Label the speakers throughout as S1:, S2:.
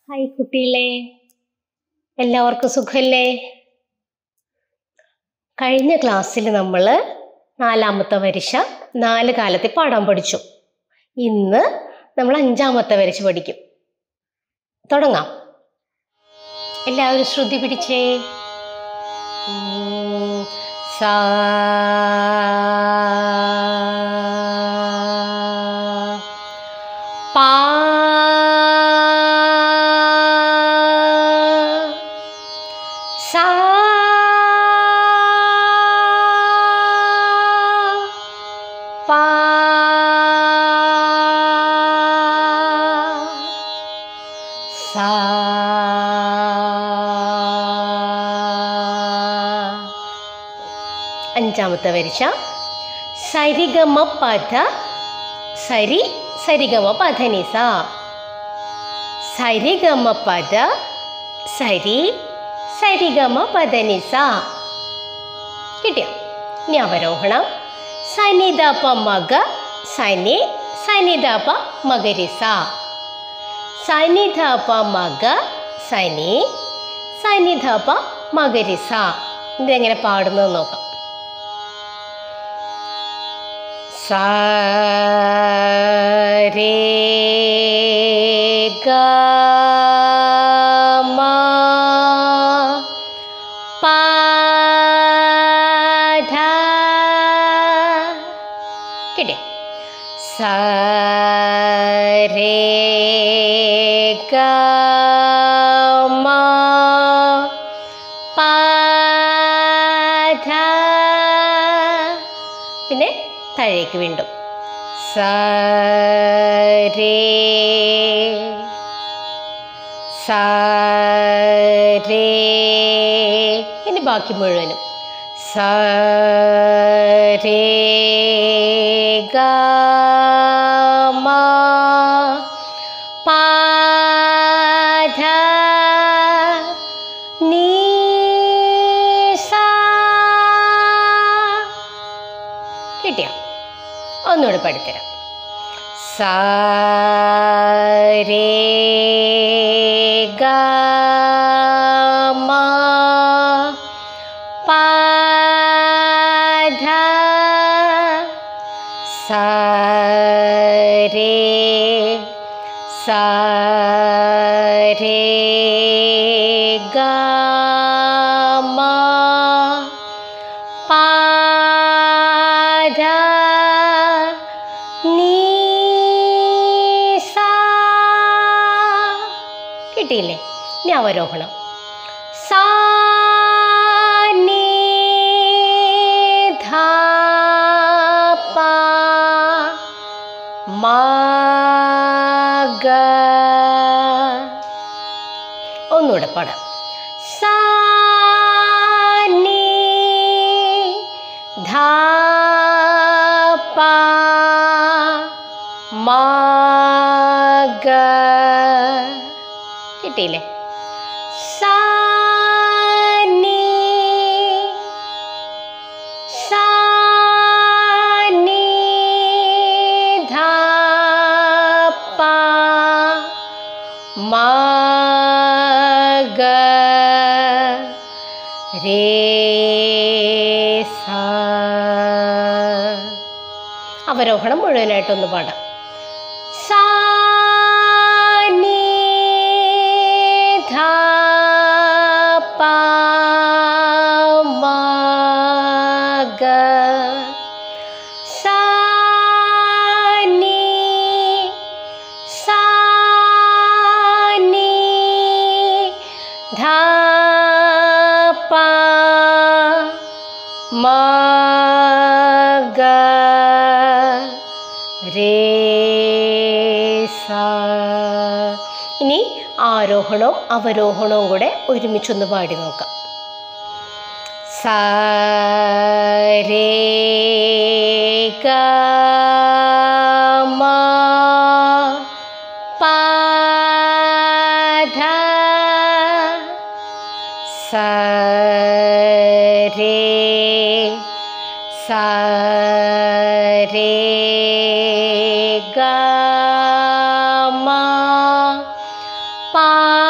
S1: hi കുട്ടികളെ എല്ലാവർക്കും സുഖല്ലേ കഴിഞ്ഞ ക്ലാസ്സിൽ നമ്മൾ നാലാമത്തെ വരിശ നാല് കാലത്തെ പാടാൻ പഠിച്ചു ഇന്ന് നമ്മൾ അഞ്ചാമത്തെ വരിശ പഠിക്കും തുടങ്ങാം എല്ലാവരും ശ്രുതി പിടിച്ചേ ഉം, സാ പാ സാ പാ സാ അഞ്ചാമത്തെ വരിശ സരിഗമ പദ സരി സരിഗമ പധനിസ സരിഗമ പദ സരി സരിഗമ പദനിസ കിട്ടിയ ഇനി അവരോഹണം സനിതപ മഗ സനി സനിതപ മകരിസ സനിധപ മഗ സനി സനിധപ മകരിസ ഇതെങ്ങനെ പാടുന്നത് നോക്കാം സാരേ ഗ മ പ ധ കിട്ടിയ സാരേ ഗ മ പ ധ പിന്നെ താഴേക്ക് വീണ്ടും സരേ സരേ ഇനി ബാക്കി മുഴുവനും സരേ ഗ മ പ ധ നീ സാ കിട്ടിയ ഒന്നുകൂടെ പഠിത്തരാം സാരേ ഗ മ പ ധ സാരേ സാരേ ഗ മ പ ധ നീ സാ കിട്ടിയില്ലേ ഇനി അവരോഹണം സാ നീ ധ പ മ ഗ ഒന്നുകൂടെ പാടാം സാ നീ ധ പ മ ഗ കിട്ടിയില്ലേ സാ നീ സാ നീ ധ പ മ ഗ രേ സാ അവരോഹണം മുഴുവനായിട്ടൊന്ന് പാടാം സാ നീ ധ പ മ ഗ സാ നീ സാ നീ ധ പ മ ഗ രേ സാ ഇനി ആരോഹണവും അവരോഹണവും കൂടെ ഒരുമിച്ചൊന്ന് പാടി നോക്കാം സാരേ ഗ മ പ ധ സരേ സരേ ഗ മ പ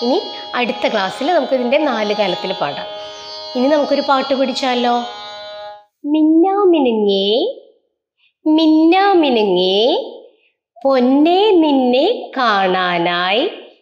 S1: ഇനി അടുത്ത ക്ലാസ്സിൽ നമുക്കിതിൻ്റെ നാല് കാലത്തിൽ പാടാം ഇനി നമുക്കൊരു പാട്ട് പിടിച്ചാലോ മിന്നാമിനുങ്ങേ മിന്നാമിനുങ്ങേ പൊന്നെ നിന്നെ കാണാനായി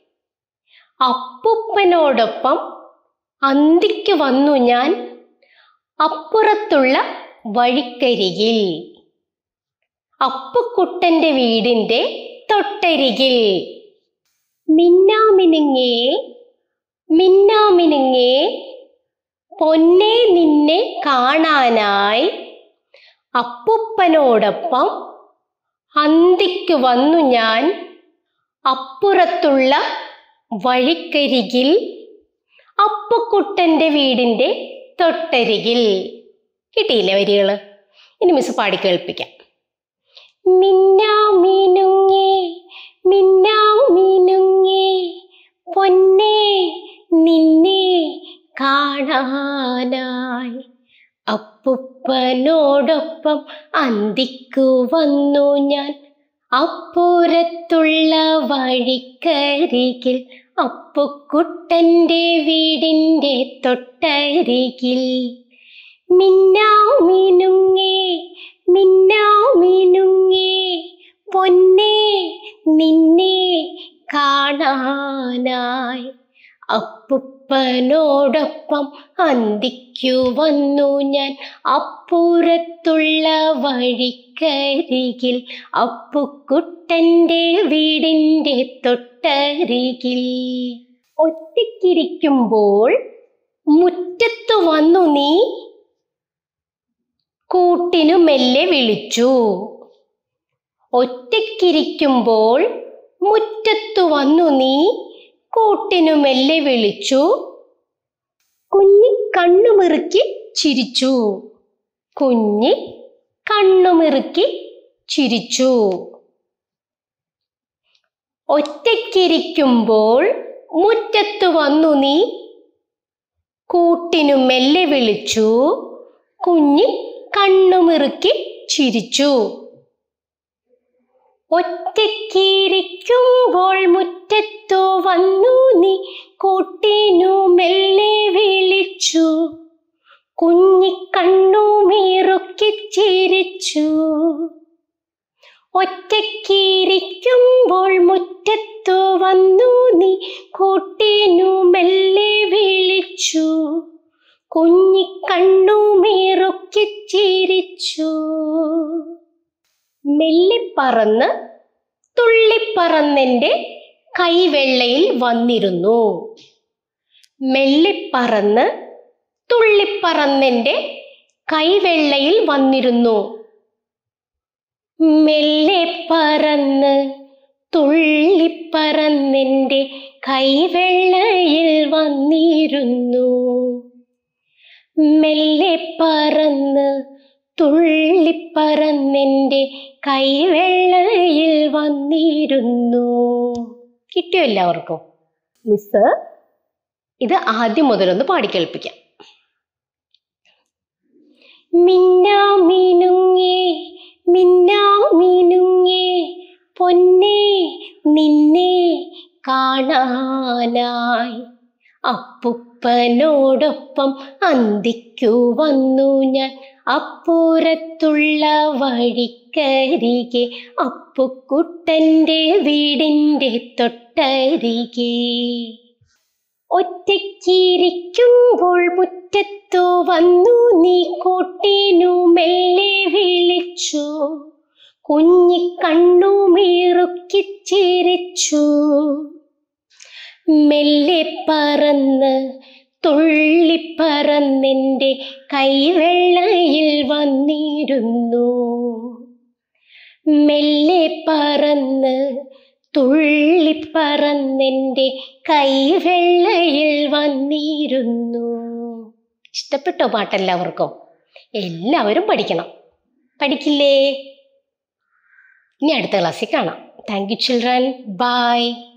S1: അപ്പുപ്പനോടൊപ്പം അന്തിക്ക് വന്നു ഞാൻ അപ്പുറത്തുള്ള വഴിക്കരികിൽ അപ്പുക്കുട്ടന്റെ വീടിന്റെ തൊട്ടരികിൽ മിന്നാമിനുങ്ങേ മിന്നാമിനുങ്ങേ പൊന്നെ നിന്നെ കാണാനായി അപ്പുപ്പനോടൊപ്പം അന്തിക്ക് വന്നു ഞാൻ അപ്പുറത്തുള്ള വഴിക്കരികിൽ അപ്പുക്കുട്ടന്റെ വീടിന്റെ തൊട്ടരികിൽ കിട്ടിയില്ലേ വരികള് ഇനി മിസ് പാടി കേൾപ്പിക്കാം മിന്നാമിനുങ്ങേ മിന്നാമിനുങ്ങേ പൊന്നേ നിന്നെ കാണാനായി അപ്പുപ്പനോടൊപ്പം അന്തിക്കു വന്നു ഞാൻ അപ്പുറത്തുള്ള വഴിക്കരികിൽ അപ്പുക്കുട്ടന്റെ വീടിന്റെ തൊട്ടരികിൽ മിന്നാമിനുങ്ങേ മിന്നാമിനുങ്ങേ പൊന്നേ നിന്നെ കാണാനായി അപ്പുപ്പനോടൊപ്പം അന്തിക്കു വന്നു ഞാൻ അപ്പുറത്തുള്ള വഴിക്കരികിൽ അപ്പുക്കുട്ടന്റെ വീടിന്റെ തൊട്ടരികിൽ ഒറ്റയ്ക്കിരിക്കുമ്പോൾ മുറ്റത്തു വന്നു നീ കൂട്ടിനു മെല്ലെ വിളിച്ചു ഒറ്റയ്ക്കിരിക്കുമ്പോൾ മുറ്റത്തു വന്നു നീ കൂട്ടിനു മെല്ലെ വിളിച്ചു കുഞ്ഞി കണ്ണുമിറുക്കി ചിരിച്ചു കുഞ്ഞി കണ്ണുമിറുക്കി ചിരിച്ചു ഒറ്റയ്ക്കിരിക്കുമ്പോൾ മുറ്റത്തു വന്നു നീ കൂട്ടിനു മെല്ലെ വിളിച്ചു കുഞ്ഞി കണ്ണുമിറുക്കി ചിരിച്ചു ഒറ്റയ്ക്കിരിക്കുമ്പോൾ മുറ്റത്തു വന്നു നീ കൂട്ടിനു മെല്ലെ വിളിച്ചു കുഞ്ഞി കണ്ണുമീറുക്കി ചിരിച്ചു ഒറ്റയ്ക്കിരിക്കുമ്പോൾ മുറ്റത്തു വന്നു നീ കൂട്ടിനു മെല്ലെ വിളിച്ചു കുഞ്ഞി കണ്ണുമീറുക്കി ചിരിച്ചു മെല്ലെ പറന്ന് തുള്ളിപ്പറന്നെൻ്റെ കൈവെള്ളയിൽ വന്നിരുന്നു മെല്ലെ പറന്ന് തുള്ളിപ്പറന്നെൻ്റെ കൈവെള്ളയിൽ വന്നിരുന്നു മെല്ലെ പറന്ന് തുള്ളിപ്പറന്നെൻ്റെ കൈവെള്ളയിൽ വന്നിരുന്നു മെല്ലെ പറന്ന് തുള്ളിപ്പറന്നെൻ്റെ കൈവെള്ളയിൽ വന്നിരുന്നു കിട്ടിയോ എല്ലാവർക്കും മിസ് ഇത് ആദ്യം മുതലൊന്ന് പാടിക്കേൾപ്പിക്കാം മിന്നാമിനുങ്ങേ മിന്നാമിനുങ്ങേ പൊന്നേ നിന്നെ കാണാനായി അപ്പുപ്പനോടൊപ്പം അന്തിക്കു വന്നു ഞാൻ അപ്പുറത്തുള്ള വഴിക്കരികെ അപ്പുക്കുട്ടന്റെ വീടിന്റെ തൊട്ടരികെ ഒറ്റയ്ക്കിരിക്കുമ്പോൾ മുറ്റത്തു വന്നു നീ കൂട്ടിനു മെല്ലെ വിളിച്ചു കുഞ്ഞി കണ്ണുമീറുക്കി ചിരിച്ചു മെല്ലെ പറന്ന് തുള്ളിപ്പറന്നെൻ്റെ കൈവെള്ളയിൽ വന്നിരുന്നു മെല്ലെ പറന്ന് തുള്ളിപ്പറന്നെൻ്റെ കൈവെള്ളയിൽ വന്നിരുന്നു ഇഷ്ടപ്പെട്ടോ പാട്ടെല്ലാവർക്കും എല്ലാവരും പഠിക്കണം പഠിക്കില്ലേ ഇനി അടുത്ത ക്ലാസ്സിൽ കാണാം താങ്ക് യു ചിൽഡ്രൻ ബൈ